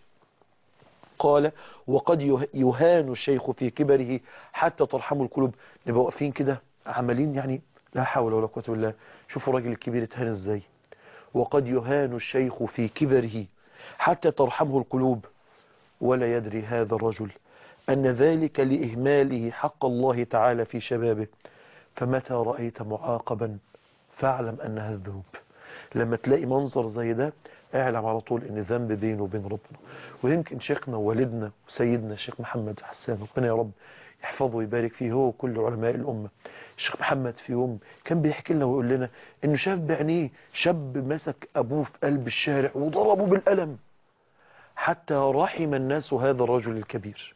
قال وقد يهان الشيخ في كبره حتى ترحم القلوب نبقى واقفين كده عمالين يعني لا حول ولا قوة الا بالله شوفوا الراجل الكبير اتهان ازاي وقد يهان الشيخ في كبره حتى ترحمه القلوب ولا يدري هذا الرجل أن ذلك لإهماله حق الله تعالى في شبابه فمتى رأيت معاقبا فاعلم أنها الذنوب لما تلاقي منظر زي ده اعلم على طول ان ذنب بينه وبين ربنا ويمكن شيخنا ووالدنا وسيدنا الشيخ محمد حسان ربنا يا رب يحفظه ويبارك فيه هو وكل علماء الأمة الشيخ محمد في يوم كان بيحكي لنا ويقول لنا انه شاف بعينيه شاب مسك ابوه في قلب الشارع وضربه بالقلم حتى رحم الناس هذا الرجل الكبير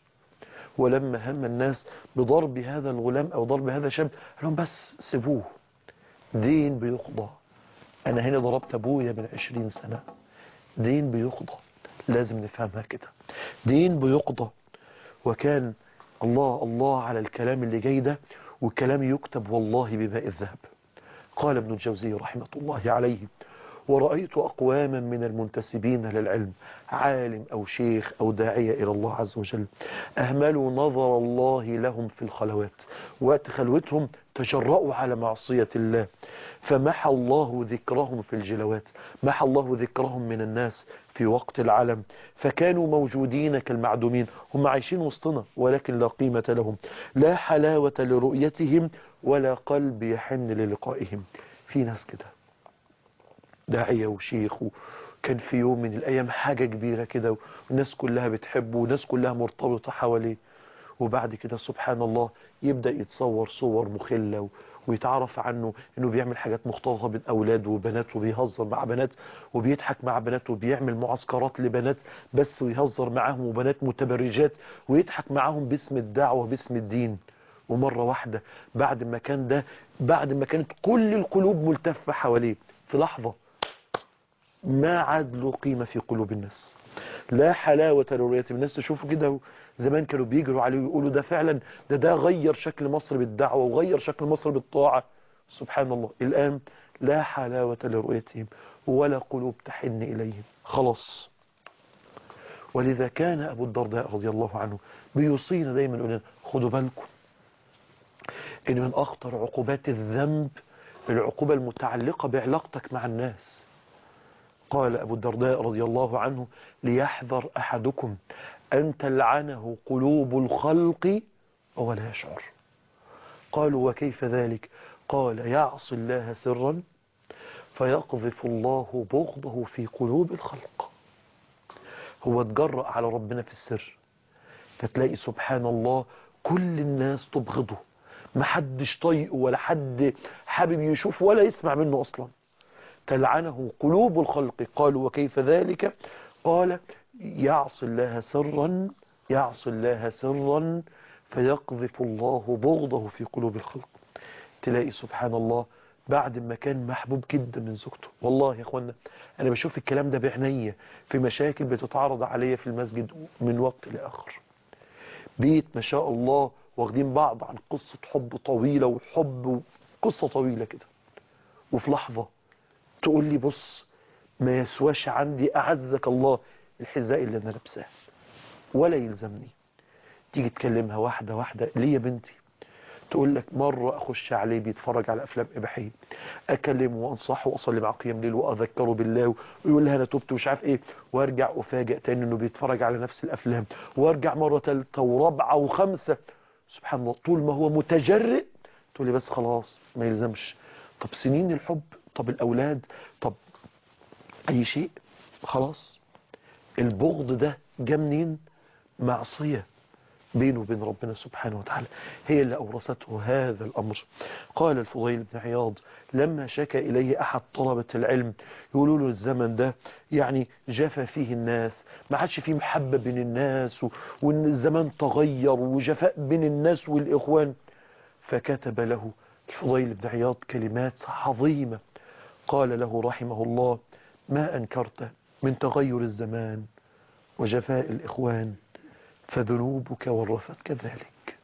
ولما هم الناس بضرب هذا الغلام او ضرب هذا الشاب لهم بس سيبوه دين بيقضى أنا هنا ضربت أبويا من عشرين سنة دين بيقضى لازم نفهمها كده دين بيقضى وكان الله الله على الكلام اللي جاي ده والكلام يكتب والله بماء الذهب قال ابن الجوزي رحمة الله عليه ورأيت أقواما من المنتسبين للعلم عالم أو شيخ أو داعية إلى الله عز وجل أهملوا نظر الله لهم في الخلوات وقت خلوتهم تجرأوا على معصية الله فمحى الله ذكرهم في الجلوات محى الله ذكرهم من الناس في وقت العلم فكانوا موجودين كالمعدومين هم عايشين وسطنا ولكن لا قيمة لهم لا حلاوة لرؤيتهم ولا قلب يحن للقائهم في ناس كده داعية وشيخ كان في يوم من الأيام حاجة كبيرة كده والناس كلها بتحبه والناس كلها مرتبطة حواليه وبعد كده سبحان الله يبدأ يتصور صور مخلة ويتعرف عنه انه بيعمل حاجات مختلطة بين اولاد وبنات وبيهزر مع بنات وبيضحك مع بنات وبيعمل معسكرات لبنات بس ويهزر معاهم وبنات متبرجات ويضحك معاهم باسم الدعوة باسم الدين ومرة واحدة بعد ما كان ده بعد ما كانت كل القلوب ملتفة حواليه في لحظة ما عاد له قيمة في قلوب الناس لا حلاوة لرؤية الناس تشوفوا كده زمان كانوا بيجروا عليه ويقولوا ده فعلا ده ده غير شكل مصر بالدعوة وغير شكل مصر بالطاعة سبحان الله الآن لا حلاوة لرؤيتهم ولا قلوب تحن إليهم خلاص ولذا كان أبو الدرداء رضي الله عنه بيوصينا دايما يقول لنا خدوا بالكم إن من أخطر عقوبات الذنب العقوبة المتعلقة بعلاقتك مع الناس قال أبو الدرداء رضي الله عنه ليحذر أحدكم أن تلعنه قلوب الخلق وهو لا يشعر قالوا وكيف ذلك قال يعصي الله سرا فيقذف الله بغضه في قلوب الخلق هو تجرأ على ربنا في السر فتلاقي سبحان الله كل الناس تبغضه محدش طيقه ولا حد حابب يشوف ولا يسمع منه أصلا تلعنه قلوب الخلق قالوا وكيف ذلك قال يعصي الله سرا يعصي الله سرا فيقذف الله بغضه في قلوب الخلق تلاقي سبحان الله بعد ما كان محبوب جدا من زوجته والله يا اخوانا انا بشوف الكلام ده بعينيا في مشاكل بتتعرض عليا في المسجد من وقت لاخر بيت ما شاء الله واخدين بعض عن قصة حب طويلة وحب قصة طويلة كده وفي لحظة تقول لي بص ما يسواش عندي أعزك الله الحذاء اللي أنا لابساه ولا يلزمني تيجي تكلمها واحدة واحدة ليه يا بنتي تقول لك مرة أخش عليه بيتفرج على أفلام إباحية أكلمه وأنصحه وأصلي معه قيام ليل وأذكره بالله ويقول لها أنا تبت ومش عارف إيه وأرجع أفاجئ تاني إنه بيتفرج على نفس الأفلام وأرجع مرة ثالثة ورابعة وخمسة سبحان الله طول ما هو متجرئ تقول لي بس خلاص ما يلزمش طب سنين الحب طب الأولاد طب أي شيء خلاص البغض ده جه منين معصية بينه وبين ربنا سبحانه وتعالى هي اللي أورثته هذا الأمر قال الفضيل بن عياض لما شكى إليه أحد طلبة العلم يقولوا له الزمن ده يعني جفى فيه الناس ما عادش فيه محبة بين الناس و... وإن الزمان تغير وجفاء بين الناس والإخوان فكتب له الفضيل بن عياض كلمات عظيمة قال له رحمه الله ما أنكرت من تغير الزمان وجفاء الإخوان فذنوبك ورثتك ذلك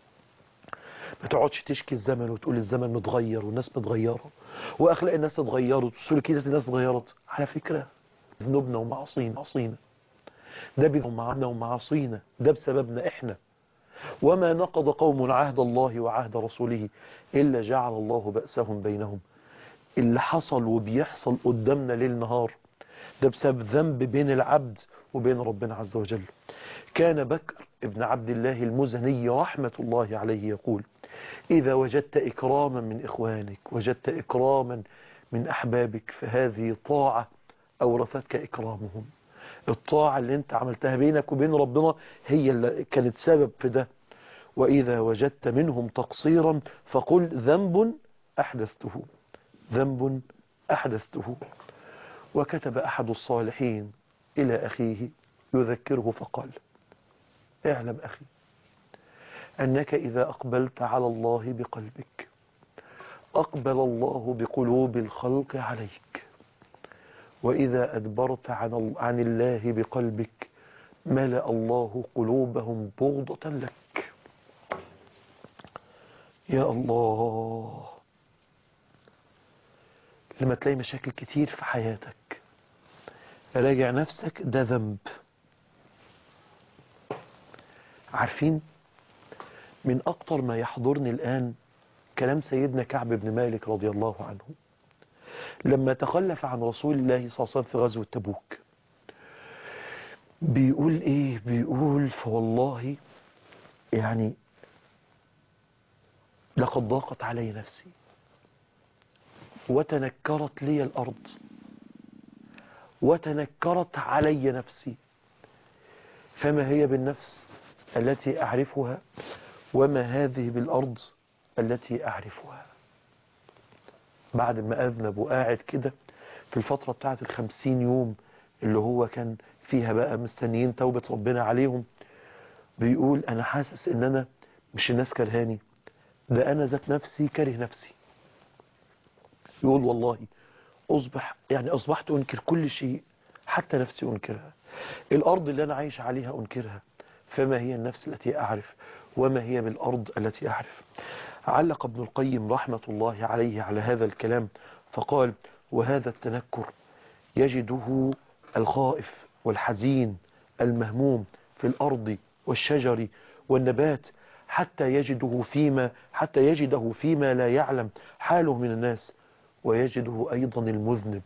ما تقعدش تشكي الزمن وتقول الزمن متغير والناس متغيرة وأخلاق الناس اتغيرت وسلوكيات الناس اتغيرت على فكرة ذنوبنا ومعصينا معصينا ده بذنوبنا ومعصينا ده بسببنا احنا وما نقض قوم عهد الله وعهد رسوله إلا جعل الله بأسهم بينهم اللي حصل وبيحصل قدامنا ليل نهار ده بسبب ذنب بين العبد وبين ربنا عز وجل كان بكر ابن عبد الله المزني رحمة الله عليه يقول إذا وجدت إكراما من إخوانك وجدت إكراما من أحبابك فهذه طاعة أورثتك إكرامهم الطاعة اللي انت عملتها بينك وبين ربنا هي اللي كانت سبب في ده وإذا وجدت منهم تقصيرا فقل ذنب أحدثته ذنب أحدثته وكتب أحد الصالحين إلى أخيه يذكره فقال اعلم أخي أنك إذا أقبلت على الله بقلبك أقبل الله بقلوب الخلق عليك وإذا أدبرت عن, عن الله بقلبك ملأ الله قلوبهم بغضة لك يا الله لما تلاقي مشاكل كتير في حياتك راجع نفسك ده ذنب عارفين من أكتر ما يحضرني الآن كلام سيدنا كعب بن مالك رضي الله عنه لما تخلف عن رسول الله صلى الله عليه وسلم في غزوة تبوك بيقول ايه بيقول فوالله يعني لقد ضاقت علي نفسي وتنكرت لي الأرض وتنكرت علي نفسي فما هي بالنفس التي أعرفها وما هذه بالأرض التي أعرفها بعد ما أذنب وقاعد كده في الفترة بتاعت الخمسين يوم اللي هو كان فيها بقى مستنيين توبة ربنا عليهم بيقول أنا حاسس إن أنا مش الناس كرهاني ده أنا ذات نفسي كاره نفسي يقول والله أصبح يعني أصبحت أنكر كل شيء حتى نفسي أنكرها الأرض اللي أنا عايش عليها أنكرها فما هي النفس التي أعرف وما هي بالأرض التي أعرف علق ابن القيم رحمة الله عليه على هذا الكلام فقال وهذا التنكر يجده الخائف والحزين المهموم في الأرض والشجر والنبات حتى يجده فيما حتى يجده فيما لا يعلم حاله من الناس ويجده أيضا المذنب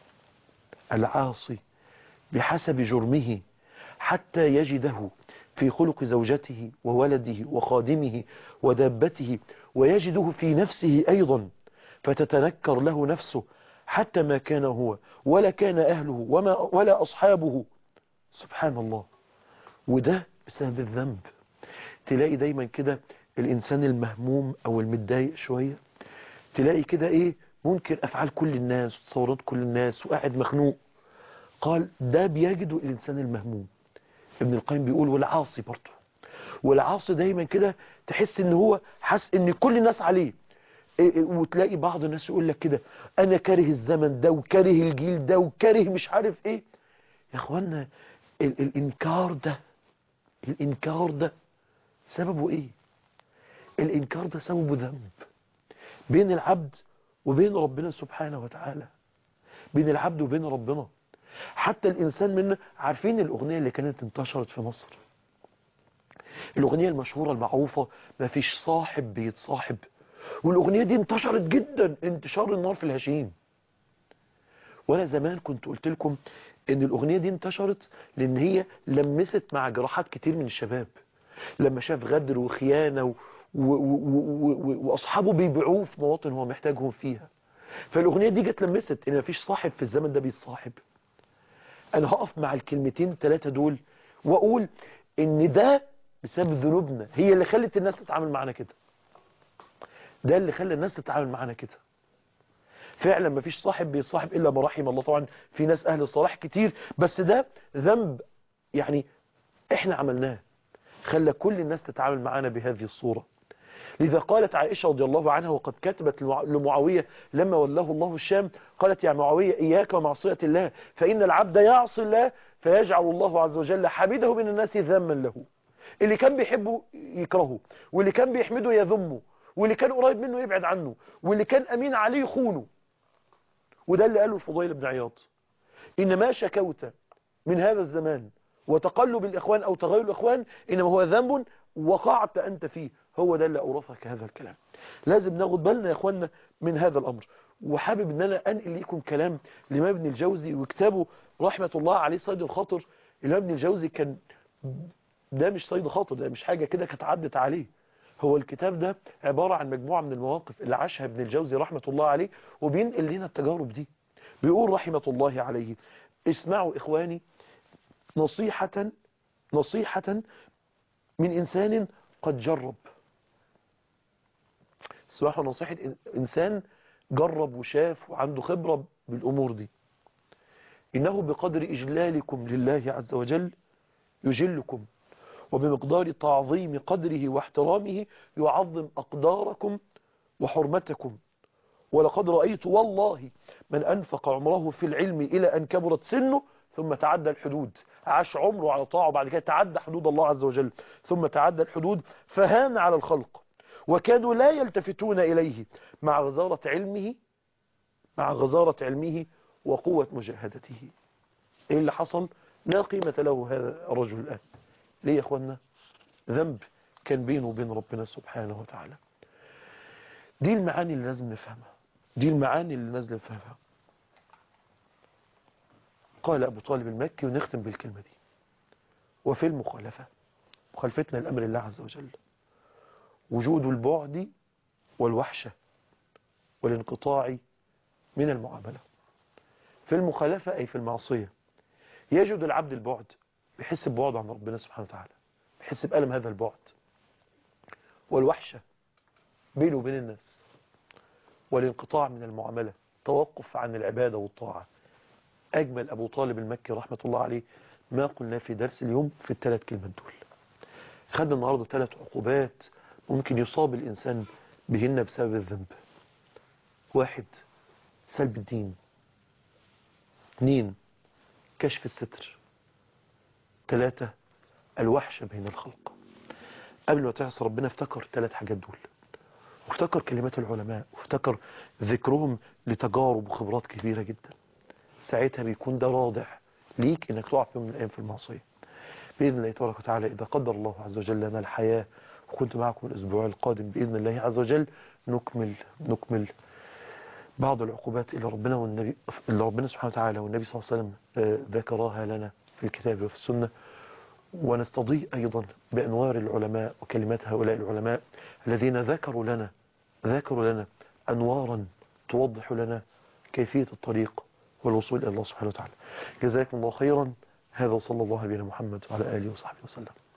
العاصي بحسب جرمه حتى يجده في خلق زوجته وولده وخادمه ودابته ويجده في نفسه أيضا فتتنكر له نفسه حتى ما كان هو ولا كان أهله وما ولا أصحابه سبحان الله وده بسبب الذنب تلاقي دايما كده الإنسان المهموم أو المتضايق شوية تلاقي كده إيه منكر أفعال كل الناس وتصورات كل الناس وقاعد مخنوق قال ده بيجده الإنسان المهموم ابن القيم بيقول والعاصي برضه والعاصي دايما كده تحس ان هو حاسس ان كل الناس عليه وتلاقي بعض الناس يقول لك كده انا كاره الزمن ده وكاره الجيل ده وكاره مش عارف ايه يا اخوانا ال الانكار ده الانكار ده سببه ايه الانكار ده سببه ذنب بين العبد وبين ربنا سبحانه وتعالى بين العبد وبين ربنا حتى الإنسان منا عارفين الأغنية اللي كانت انتشرت في مصر الأغنية المشهورة المعروفة ما فيش صاحب بيتصاحب والأغنية دي انتشرت جدا انتشار النار في الهشيم وأنا زمان كنت قلت لكم ان الأغنية دي انتشرت لأن هي لمست مع جراحات كتير من الشباب لما شاف غدر وخيانة و... و... و... وأصحابه بيبيعوه في مواطن هو محتاجهم فيها فالأغنية دي جت لمست ان مفيش صاحب في الزمن ده بيتصاحب انا هقف مع الكلمتين الثلاثة دول واقول ان ده بسبب ذنوبنا هي اللي خلت الناس تتعامل معنا كده ده اللي خلى الناس تتعامل معنا كده فعلا مفيش صاحب بيصاحب الا ما رحم الله طبعا في ناس اهل الصلاح كتير بس ده ذنب يعني احنا عملناه خلى كل الناس تتعامل معنا بهذه الصورة لذا قالت عائشة رضي الله عنها وقد كتبت لمعاوية لما ولاه الله الشام قالت يا معاوية إياك ومعصية الله فإن العبد يعصي الله فيجعل الله عز وجل حبيده من الناس ذاما له اللي كان بيحبه يكرهه واللي كان بيحمده يذمه واللي كان قريب منه يبعد عنه واللي كان أمين عليه يخونه وده اللي قاله الفضيل بن عياض إن ما شكوت من هذا الزمان وتقلب الإخوان أو تغير الإخوان إنما هو ذنب وقعت أنت فيه هو ده اللي أورثك هذا الكلام لازم ناخد بالنا يا أخوانا من هذا الأمر وحابب أن أنا أنقل لكم كلام لما ابن الجوزي وكتابه رحمة الله عليه صيد الخاطر الإمام ابن الجوزي كان ده مش صيد خاطر ده مش حاجة كده كانت عدت عليه هو الكتاب ده عبارة عن مجموعة من المواقف اللي عاشها ابن الجوزي رحمة الله عليه وبينقل لنا التجارب دي بيقول رحمة الله عليه اسمعوا إخواني نصيحة نصيحة من إنسان قد جرب اسمعوا نصيحة إنسان جرب وشاف وعنده خبرة بالأمور دي إنه بقدر إجلالكم لله عز وجل يجلكم وبمقدار تعظيم قدره واحترامه يعظم أقداركم وحرمتكم ولقد رأيت والله من أنفق عمره في العلم إلى أن كبرت سنه ثم تعدى الحدود عاش عمره على طاعة وبعد كده تعدى حدود الله عز وجل ثم تعدى الحدود فهان على الخلق وكانوا لا يلتفتون إليه مع غزارة علمه مع غزارة علمه وقوة مجاهدته ايه اللي حصل لا قيمة له هذا الرجل الآن ليه يا اخوانا ذنب كان بينه وبين ربنا سبحانه وتعالى دي المعاني اللي لازم نفهمها دي المعاني اللي لازم نفهمها قال أبو طالب المكي ونختم بالكلمة دي وفي المخالفة مخالفتنا لأمر الله عز وجل وجود البعد والوحشة والانقطاع من المعاملة في المخالفة أي في المعصية يجد العبد البعد بيحس ببعد عن ربنا سبحانه وتعالى بيحس بألم هذا البعد والوحشة بينه وبين الناس والانقطاع من المعاملة توقف عن العبادة والطاعة أجمل أبو طالب المكي رحمة الله عليه ما قلنا في درس اليوم في الثلاث كلمات دول خدنا النهاردة ثلاث عقوبات ممكن يصاب الإنسان بهن بسبب الذنب واحد سلب الدين اثنين كشف الستر ثلاثة الوحشة بين الخلق قبل ما تعصى ربنا افتكر ثلاث حاجات دول وافتكر كلمات العلماء وافتكر ذكرهم لتجارب وخبرات كبيرة جدا ساعتها بيكون ده رادع ليك انك تقع في يوم من الايام في المعصية بإذن الله تبارك وتعالى إذا قدر الله عز وجل لنا الحياة وكنت معكم الأسبوع القادم بإذن الله عز وجل نكمل نكمل بعض العقوبات اللي ربنا والنبي اللي ربنا سبحانه وتعالى والنبي صلى الله عليه وسلم ذكرها لنا في الكتاب وفي السنة ونستضيء أيضا بأنوار العلماء وكلمات هؤلاء العلماء الذين ذكروا لنا ذكروا لنا أنوارا توضح لنا كيفية الطريق والوصول إلى الله سبحانه وتعالى جزاكم الله خيرا هذا وصلى الله على محمد وعلى آله وصحبه وسلم